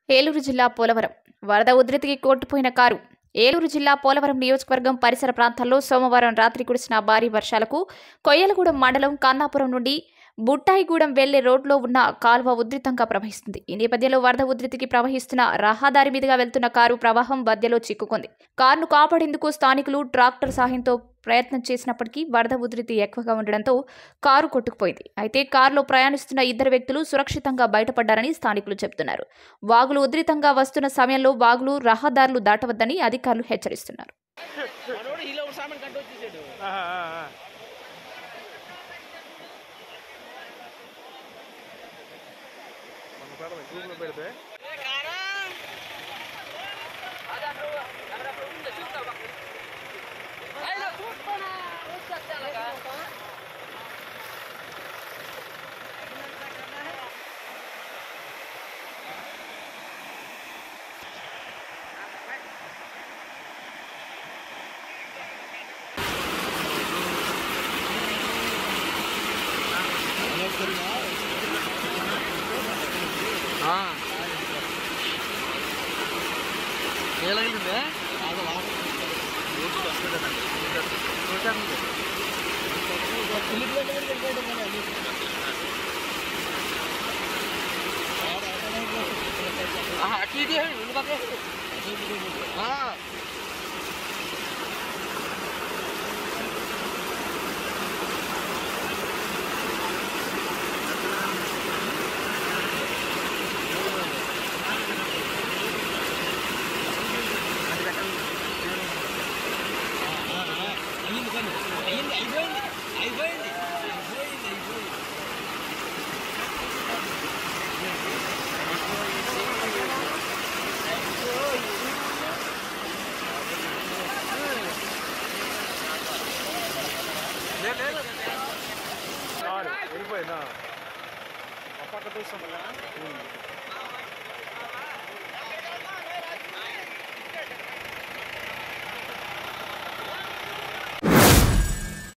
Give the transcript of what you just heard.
ఏలూరు జిల్లా పోలవరం వరద ఉధృతికి కొట్టుపోయిన కారు ఏలూరు జిల్లా పోలవరం నియోజకవర్గం పరిసర ప్రాంతాల్లో సోమవారం రాత్రి కురిసిన భారీ వర్షాలకు కొయ్యలగూడెం మండలం కన్నాపురం నుండి బుట్టాయిగూడెం వెళ్లే రోడ్లో ఉన్న కాలువ ఉధృతంగా ప్రవహిస్తుంది ఈ నేపథ్యంలో వరద ఉధృతికి ప్రవహిస్తున్న రహదారి మీదుగా వెళ్తున్న కారు ప్రవాహం మధ్యలో చిక్కుకుంది కారును కాపాడేందుకు స్థానికులు ట్రాక్టర్ సహాయంతో ప్రయత్నం చేసినప్పటికీ వరద ఉధృతి ఎక్కువగా ఉండడంతో కారు కొట్టుకుపోయింది అయితే కారులో ప్రయాణిస్తున్న ఇద్దరు వ్యక్తులు సురక్షితంగా బయటపడ్డారని స్థానికులు చెబుతున్నారు వాగులు ఉధృతంగా వస్తున్న సమయంలో వాగులు రహదారులు దాటవద్దని అధికారులు హెచ్చరిస్తున్నారు మనోడు హీలో ఒకటి సామాన్ కంటూ వచ్చేసాడు పెడితే ఏలగిందే అటు ఇటు రెండు పక్కల అయ్యింది అయిపోయింది అయిపోయింది అయిపోయింది అయిపోయింది వెళ్ళిపోయిందా ఆ పక్క చూస్తాం